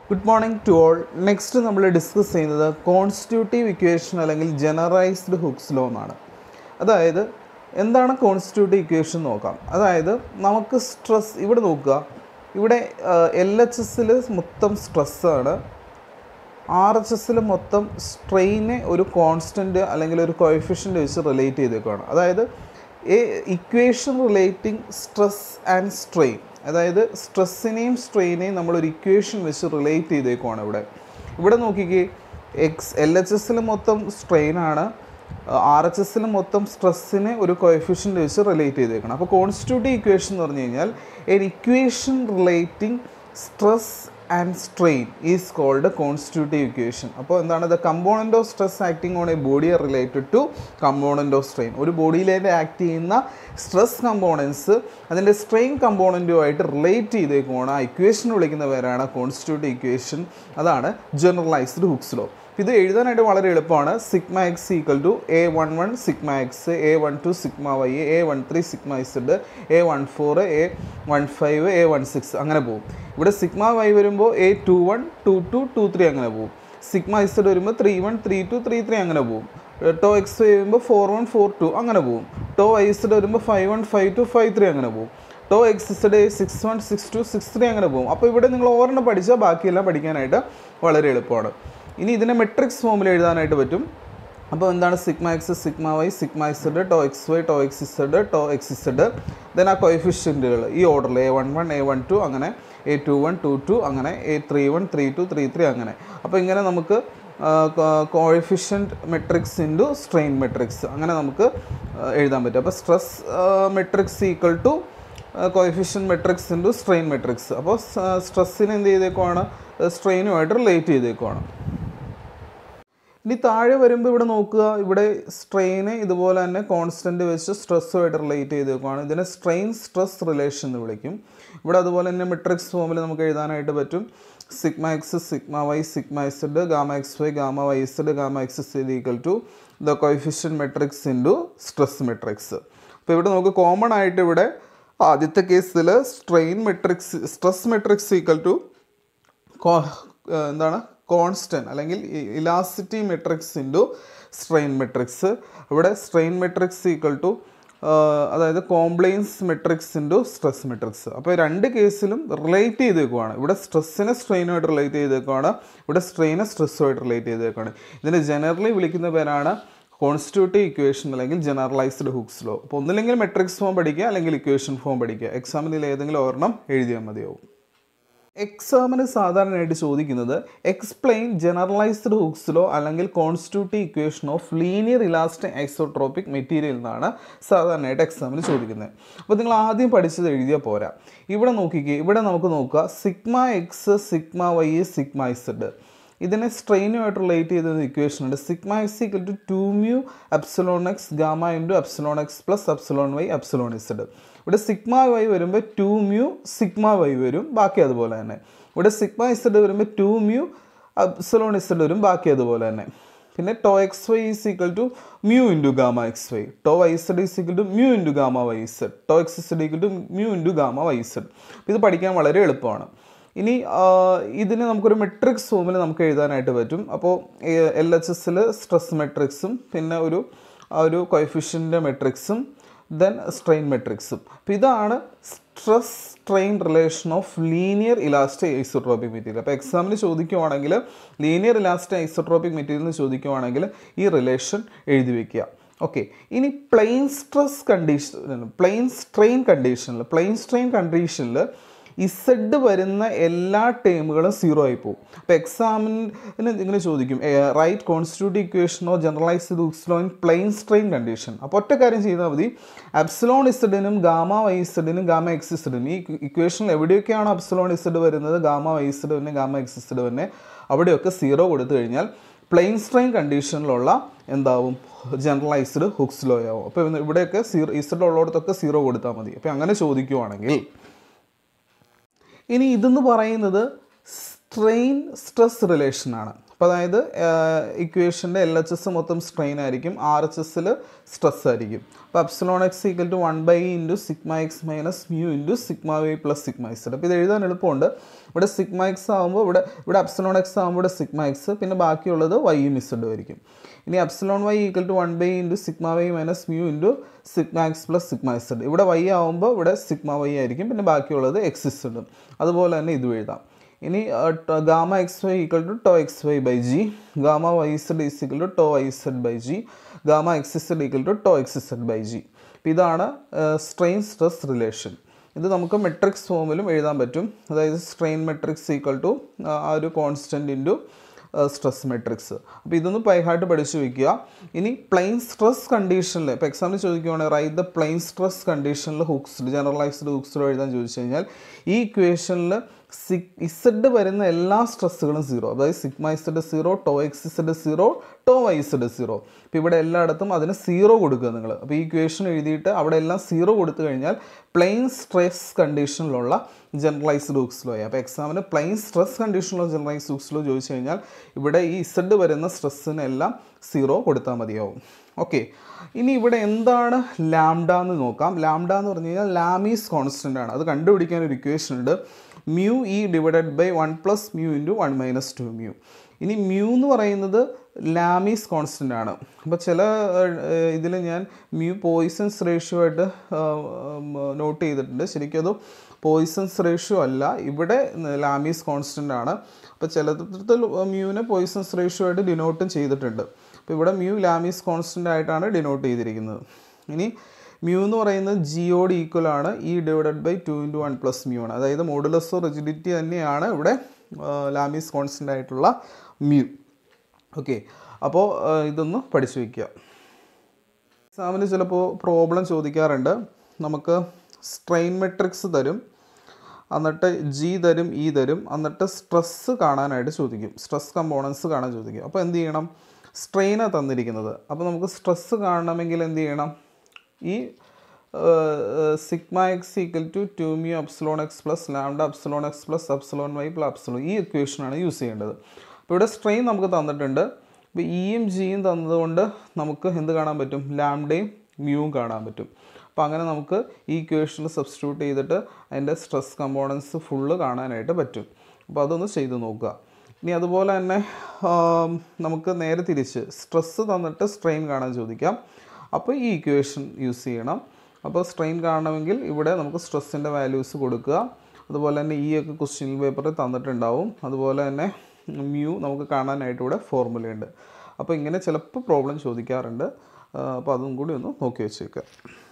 good morning to all next നമ്മൾ discuss ചെയ്യുന്നത് constitutive equation അല്ലെങ്കിൽ ജനറൈസ്ഡ് ഹുക്സ് ലോ എന്നാണ് അതായത് എന്താണ് കോൺസ്റ്റിറ്റ്യൂട്ടീവ് ഇക്വേഷൻ നോക്കാം അതായത് നമുക്ക് സ്ട്രെസ് ഇവിടെ നോക്കുക ഇവിടെ എൽ എച്ച് എസിൽ മൊത്തം സ്ട്രെസ്സാണ് ആർ എച്ച് എസിൽ മൊത്തം സ്ട്രെയിനെ ഒരു കോൺസ്റ്റൻറ്റ് അല്ലെങ്കിൽ ഒരു കോയിഫിഷ്യൻ്റ് വെച്ച് റിലേറ്റ് ചെയ്തേക്കുവാണ് അതായത് a equation relating stress and strain അതായത് സ്ട്രെസ്സിനെയും സ്ട്രെയിനെയും നമ്മളൊരു ഇക്വേഷൻ വെച്ച് റിലേറ്റ് ചെയ്തേക്കുവാണ് ഇവിടെ ഇവിടെ നോക്കിക്കേ എക്സ് എൽ എച്ച് എസിൽ മൊത്തം സ്ട്രെയിനാണ് ആർ എച്ച് എസിൽ മൊത്തം സ്ട്രെസ്സിനെ ഒരു കോയിഫിഷ്യൻ്റ് വെച്ച് റിലേറ്റ് ചെയ്തേക്കണം അപ്പോൾ കോൺസ്റ്റിറ്റ്യൂട്ടീവ് ഇക്വേഷൻ എന്ന് പറഞ്ഞു കഴിഞ്ഞാൽ an equation relating stress and strain is called constitutive equation അപ്പോൾ എന്താണ് the component of stress acting on a body are related to component of strain ഒരു ബോഡിയിലേക്ക് ആക്ട് ചെയ്യുന്ന സ്ട്രെസ് കമ്പോണൻസ് അതിൻ്റെ സ്ട്രെയിൻ കമ്പോണൻറ്റുമായിട്ട് റിലേറ്റ് ചെയ്തേക്കുമാണ് ആ ഇക്വേഷൻ വിളിക്കുന്ന പേരാണ് കോൺസ്റ്റിറ്റ്യൂട്ടീവ് ഇക്വേഷൻ അതാണ് ജനറലൈസ്ഡ് ഹുക്സ് ലോ ഇത് എഴുതാനായിട്ട് വളരെ എളുപ്പമാണ് sigma x equal to a one one sigma x a one two sigma y A one three sigma z a one four a one five a one six അങ്ങനെ പോകും ഇവിടെ sigma y വരുമ്പോൾ a two one two two two three അങ്ങനെ പോകും sigma z വരുമ്പോൾ three one three two three three അങ്ങനെ പോകും tau x വരുമ്പോൾ ഫോർ വൺ ഫോർ ടു അങ്ങനെ പോകും ടോ ഐ ഇസഡ് വരുമ്പോൾ five one five two five three അങ്ങനെ പോകും tau x z six one six two six three അങ്ങനെ പോകും അപ്പോൾ ഇവിടെ നിങ്ങൾ ഓരെണ്ണം പഠിച്ചാൽ ബാക്കിയെല്ലാം പഠിക്കാനായിട്ട് വളരെ എളുപ്പമാണ് ഇനി ഇതിനെ മെട്രിക്സ് ഫോമിൽ എഴുതാനായിട്ട് പറ്റും അപ്പോൾ എന്താണ് sigma x sigma y sigma z tau x y tau x z tau x z then ആ കൊയഫിഷ്യൻറ്റുകൾ ഈ ഓർഡറിൽ a one one a one two അങ്ങനെ a two one two two അങ്ങനെ a three one three two three three അങ്ങനെ അപ്പോൾ ഇങ്ങനെ നമുക്ക് coefficient matrix into strain matrix അങ്ങനെ നമുക്ക് എഴുതാൻ പറ്റും അപ്പോൾ stress matrix equal to coefficient matrix into strain matrix അപ്പോൾ സ്ട്രെസ്സിന് എന്ത് ചെയ്തേക്കുവാണ് സ്ട്രെയിനുമായിട്ട് റിലേറ്റ് ചെയ്തേക്കുവാണ് ഇനി താഴെ വരുമ്പോൾ ഇവിടെ നോക്കുക ഇവിടെ സ്ട്രെയിന് ഇതുപോലെ തന്നെ കോൺസ്റ്റൻറ്റ് വെച്ച് സ്ട്രെസ്സുമായിട്ട് റിലേറ്റ് ചെയ്തേക്കുവാണ് ഇതിനെ സ്ട്രെയിൻ സ്ട്രെസ് റിലേഷൻ എന്ന് വിളിക്കും ഇവിടെ അതുപോലെ തന്നെ മെട്രിക്സ് ഫോമിൽ നമുക്ക് എഴുതാനായിട്ട് പറ്റും sigma x sigma y sigma z gamma x y gamma y z gamma x is equal to the coefficient matrix into stress matrix അപ്പോൾ ഇവിടെ നമുക്ക് കോമൺ ആയിട്ട് ഇവിടെ ആദ്യത്തെ കേസിൽ strain matrix stress matrix equal to എന്താണ് കോൺസ്റ്റൻറ്റ് അല്ലെങ്കിൽ elasticity matrix into strain matrix ഇവിടെ സ്ട്രെയിൻ മെട്രിക്സ് ഈക്വൽ ടു അതായത് compliance matrix into stress matrix അപ്പോൾ രണ്ട് കേസിലും റിലേറ്റ് ചെയ്തേക്കുവാണ് ഇവിടെ സ്ട്രെസ്സിനെ സ്ട്രെയിനുമായിട്ട് റിലേറ്റ് ചെയ്തേക്കുവാണ് ഇവിടെ സ്ട്രെയിനെ സ്ട്രെസ്സുമായിട്ട് റിലേറ്റ് ചെയ്തേക്കുവാണ് ഇതിനെ ജനറലി വിളിക്കുന്ന പേരാണ് കോൺസ്റ്റിറ്റ്യൂട്ടീവ് ഇക്വേഷൻ അല്ലെങ്കിൽ ജനറലൈസ്ഡ് ഹുക്സ് ലോ അപ്പോൾ ഒന്നില്ലെങ്കിൽ മെട്രിക്സ് ഫോം പഠിക്കുക അല്ലെങ്കിൽ ഇക്വേഷൻ ഫോം പഠിക്കുക എക്സാമിൽ ഏതെങ്കിലും ഒരെണ്ണം എഴുതിയാൽ മതിയാവും എക്സാമിന് സാധാരണയായിട്ട് ചോദിക്കുന്നത് എക്സ്പ്ലെയിൻ ജനറലൈസ്ഡ് ഹുക്സ് ലോ അല്ലെങ്കിൽ constitutive equation of linear elastic isotropic material എന്നാണ് സാധാരണയായിട്ട് എക്സാമിന് ചോദിക്കുന്നത് അപ്പോൾ നിങ്ങൾ ആദ്യം പഠിച്ചത് എഴുതിയാൽ പോരാ ഇവിടെ നോക്കിക്കേ ഇവിടെ നമുക്ക് നോക്കുക sigma x sigma y sigma z ഇതിനെ സ്ട്രെയിനുമായിട്ട് റിലേറ്റ് ചെയ്ത ഇക്വേഷൻ ഉണ്ട് sigma x equal to two mu epsilon x gamma into epsilon x plus epsilon y epsilon z ഇവിടെ സിഗ്മ വൈ വരുമ്പോൾ ടു മ്യൂ സിഗ്മ വൈ വരും ബാക്കി അതുപോലെ തന്നെ ഇവിടെ സിഗ്മ ഇസഡ് വരുമ്പോൾ ടു മ്യൂ അപ്സലോൺ ഇസഡ് വരും ബാക്കി അതുപോലെ തന്നെ പിന്നെ tau x y is equal to mu into gamma x y to y z is equal to mu into gamma y z tau x z equal to mu into gamma y z ഇത് പഠിക്കാൻ വളരെ എളുപ്പമാണ് ഇനി ഇതിന് നമുക്കൊരു matrix ഫോമിൽ നമുക്ക് എഴുതാനായിട്ട് പറ്റും അപ്പോൾ എൽ എച്ച് എസിൽ സ്ട്രെസ് മെട്രിക്സും പിന്നെ ഒരു ഒരു കൊയഫിഷ്യൻ്റെ മെട്രിക്സും ദെൻ സ്ട്രെയിൻ മെട്രിക്സും അപ്പോൾ ഇതാണ് stress strain relation of linear elastic isotropic material അപ്പോൾ എക്സാമിന് ചോദിക്കുവാണെങ്കിൽ ലീനിയർ ഇലാസ്റ്റിക് ഐസോട്രോപ്പിക് മെറ്റീരിയൽ ചോദിക്കുവാണെങ്കിൽ ഈ റിലേഷൻ എഴുതി വയ്ക്കുക ഓക്കെ ഇനി plane stress condition plane strain കണ്ടീഷനിൽ പ്ലെയിൻ സ്ട്രെയിൻ കണ്ടീഷനിൽ ഇസഡ് വരുന്ന എല്ലാ ടേമുകളും സീറോ ആയി പോകും അപ്പോൾ എക്സാമിന് ഇങ്ങനെ ചോദിക്കും റൈറ്റ് കോൺസ്റ്റിറ്റ്യൂട്ടീവ് ഇക്വേഷനോ generalised Hooke's law in plane strain condition അപ്പോൾ ഒറ്റ കാര്യം ചെയ്താൽ മതി അബ്സലോൺ ഇസഡിനും ഗാമ വൈ ഇസഡിനും ഗാമ എക്സ് ഇസഡിനും ഈ ഇക്വേഷനിൽ എവിടെയൊക്കെയാണ് അബ്സലോൺ ഇസഡ് വരുന്നത് ഗാമ വൈ ഇസഡ് തന്നെ ഗാമ എക്സ് ഇസഡ് തന്നെ അവിടെയൊക്കെ സീറോ കൊടുത്തു കഴിഞ്ഞാൽ പ്ലെയിൻ സ്ട്രെയിൻ കണ്ടീഷനിലുള്ള എന്താവും ജനറലൈസ്ഡ് ഹുക്സ് ലോ ആവും അപ്പോൾ ഇവിടെയൊക്കെ സീറോ ഇസഡ് ഉള്ളിടത്തൊക്കെ സീറോ കൊടുത്താൽ മതി അപ്പോൾ അങ്ങനെ ചോദിക്കുവാണെങ്കിൽ ഇനി ഇതെന്ന് പറയുന്നത് സ്ട്രെയിൻ സ്ട്രെസ് റിലേഷനാണ് അപ്പോൾ അതായത് ഇക്വേഷൻ്റെ എൽ എച്ച് എസ് മൊത്തം സ്ട്രെയിൻ ആയിരിക്കും ആർ എച്ച് എസിൽ സ്ട്രെസ് ആയിരിക്കും അപ്പോൾ epsilon x equal to one by into sigma x minus mu into sigma y plus sigma x അപ്പോൾ ഇത് എഴുതാൻ എളുപ്പമുണ്ട് ഇവിടെ സിഗ്മ എക്സ് ആകുമ്പോൾ ഇവിടെ ഇവിടെ അപ്സിലോൺ എക്സ് ആകുമ്പോൾ ഇവിടെ സിഗ്മ എക്സ് പിന്നെ ബാക്കിയുള്ളത് വൈയും ഇസഡും ആയിരിക്കും ഇനി epsilon y equal to one by into sigma y minus mu into sigma x plus sigma z ഇവിടെ വൈ ആകുമ്പോൾ ഇവിടെ സിഗ്മ വൈ ആയിരിക്കും പിന്നെ ബാക്കിയുള്ളത് എക്സ് ഇസഡും അതുപോലെ തന്നെ ഇതും എഴുതാം ഇനി gamma x y equal to tau x y by G gamma y z is equal to tau y z by G gamma x z equal to tau x z by G അപ്പോൾ ഇതാണ് strain stress relation ഇത് നമുക്ക് matrix ഫോമിലും എഴുതാൻ പറ്റും അതായത് strain matrix equal to ആ ഒരു constant into stress matrix അപ്പോൾ ഇതൊന്ന് പൈഹായിട്ട് പഠിച്ചു വയ്ക്കുക ഇനി പ്ലെയിൻ സ്ട്രെസ് കണ്ടീഷനിൽ ഇപ്പോൾ എക്സാമിന് ചോദിക്കുവാണെങ്കിൽ റൈറ്റ് ദ പ്ലെയിൻ സ്ട്രെസ് കണ്ടീഷനിൽ ഹുക്സ്ഡ് ജനറലൈസ്ഡ് ഹുക്സ്ഡ് എഴുതാൻ ചോദിച്ചു കഴിഞ്ഞാൽ ഈ ഇക്വേഷനിൽ സിക് ഇസഡ് വരുന്ന എല്ലാ സ്ട്രെസ്സുകളും സീറോ അതായത് sigma z zero tau x z zero tau y z zero അപ്പോൾ ഇവിടെ എല്ലായിടത്തും അതിന് സീറോ കൊടുക്കുക നിങ്ങൾ അപ്പോൾ ഈ ഇക്വേഷൻ എഴുതിയിട്ട് അവിടെ എല്ലാം സീറോ കൊടുത്തു കഴിഞ്ഞാൽ പ്ലെയിൻ സ്ട്രെസ് കണ്ടീഷനിലുള്ള ജനറലൈസ്ഡ് ഹുക്സ് ലോ അപ്പോൾ എക്സാമിന് പ്ലെയിൻ സ്ട്രെസ് കണ്ടീഷനിലുള്ള ജനറലൈസ്ഡ് ഹുക്സ് ലോ ചോദിച്ചു കഴിഞ്ഞാൽ ഇവിടെ ഈ ഇസഡ് വരുന്ന സ്ട്രെസ്സിനെല്ലാം സീറോ കൊടുത്താൽ മതിയാവും ഓക്കെ ഇനി ഇവിടെ എന്താണ് ലാംഡ എന്ന് നോക്കാം ലാംഡ എന്ന് പറഞ്ഞു കഴിഞ്ഞാൽ ലാമീസ് കോൺസ്റ്റൻ്റ് ആണ് അത് കണ്ടുപിടിക്കാൻ ഒരു ഇക്വേഷൻ ഉണ്ട് mu E divided by one plus mu into one minus two mu ഇനി മ്യൂ എന്ന് പറയുന്നത് ലാമീസ് കോൺസ്റ്റൻ്റ് ആണ് അപ്പോൾ ചില ഇതിൽ ഞാൻ മ്യൂ പോയിസൺസ് റേഷ്യോ ആയിട്ട് നോട്ട് ചെയ്തിട്ടുണ്ട് ശരിക്കും അത് പോയിസൺസ് റേഷ്യോ അല്ല ഇവിടെ ലാമീസ് കോൺസ്റ്റൻ്റ് ആണ് അപ്പോൾ ചിലത്തിൽ മ്യൂവിനെ പോയിസൺസ് റേഷ്യോ ആയിട്ട് ഡിനോട്ടും ചെയ്തിട്ടുണ്ട് അപ്പോൾ ഇവിടെ മ്യൂ ലാമീസ് കോൺസ്റ്റൻ്റ് ആയിട്ടാണ് ഡിനോട്ട് ചെയ്തിരിക്കുന്നത് ഇനി മ്യൂ എന്ന് പറയുന്നത് ജിയോട് ഈക്വൽ ആണ് E divided by two into one plus mu ആണ് അതായത് മോഡുലസ് റിജിഡിറ്റി തന്നെയാണ് ഇവിടെ ലാമീസ് കോൺസ്റ്റൻ്റ് ആയിട്ടുള്ള മ്യൂ ഓക്കെ അപ്പോൾ ഇതൊന്ന് പഠിച്ചു വയ്ക്കുക എക്സാമിന് ചിലപ്പോൾ പ്രോബ്ലം ചോദിക്കാറുണ്ട് നമുക്ക് സ്ട്രെയിൻ മെട്രിക്സ് തരും എന്നിട്ട് ജി തരും ഇ തരും എന്നിട്ട് സ്ട്രെസ്സ് കാണാനായിട്ട് ചോദിക്കും സ്ട്രെസ് കമ്പോണൻസ് കാണാൻ ചോദിക്കും അപ്പോൾ എന്ത് ചെയ്യണം സ്ട്രെയിനാണ് തന്നിരിക്കുന്നത് അപ്പോൾ നമുക്ക് സ്ട്രെസ്സ് കാണണമെങ്കിൽ എന്ത് ചെയ്യണം ഈ sigma x equal to two mu epsilon x plus lambda epsilon x plus epsilon y plus epsilon ഈ ഇക്വേഷനാണ് യൂസ് ചെയ്യേണ്ടത് അപ്പോൾ ഇവിടെ സ്ട്രെയിൻ നമുക്ക് തന്നിട്ടുണ്ട് അപ്പോൾ ഇയും ജിയും തന്നതുകൊണ്ട് നമുക്ക് എന്ത് കാണാൻ പറ്റും ലാംഡയും മ്യൂവും കാണാൻ പറ്റും അപ്പോൾ അങ്ങനെ നമുക്ക് ഈ ഇക്വേഷനിൽ സബ്സ്റ്റിറ്റ്യൂട്ട് ചെയ്തിട്ട് അതിൻ്റെ സ്ട്രെസ് കമ്പോണൻസ് ഫുള്ള് കാണാനായിട്ട് പറ്റും അപ്പോൾ അതൊന്ന് ചെയ്ത് നോക്കുക ഇനി അതുപോലെ തന്നെ നമുക്ക് നേരെ തിരിച്ച് സ്ട്രെസ്സ് തന്നിട്ട് സ്ട്രെയിൻ കാണാൻ ചോദിക്കാം അപ്പോൾ ഈ ഇക്വേഷൻ യൂസ് ചെയ്യണം അപ്പോൾ സ്ട്രെയിൻ കാണണമെങ്കിൽ ഇവിടെ നമുക്ക് സ്ട്രെസ്സിൻ്റെ വാല്യൂസ് കൊടുക്കുക അതുപോലെ തന്നെ ഈ ഒക്കെ ക്വസ്റ്റ്യൻ പേപ്പറിൽ തന്നിട്ടുണ്ടാവും അതുപോലെ തന്നെ മ്യൂ നമുക്ക് കാണാനായിട്ട് ഇവിടെ ഫോർമുലയുണ്ട് അപ്പോൾ ഇങ്ങനെ ചിലപ്പോൾ പ്രോബ്ലം ചോദിക്കാറുണ്ട് അപ്പോൾ അതും കൂടി ഒന്ന് നോക്കി വെച്ചേക്കുക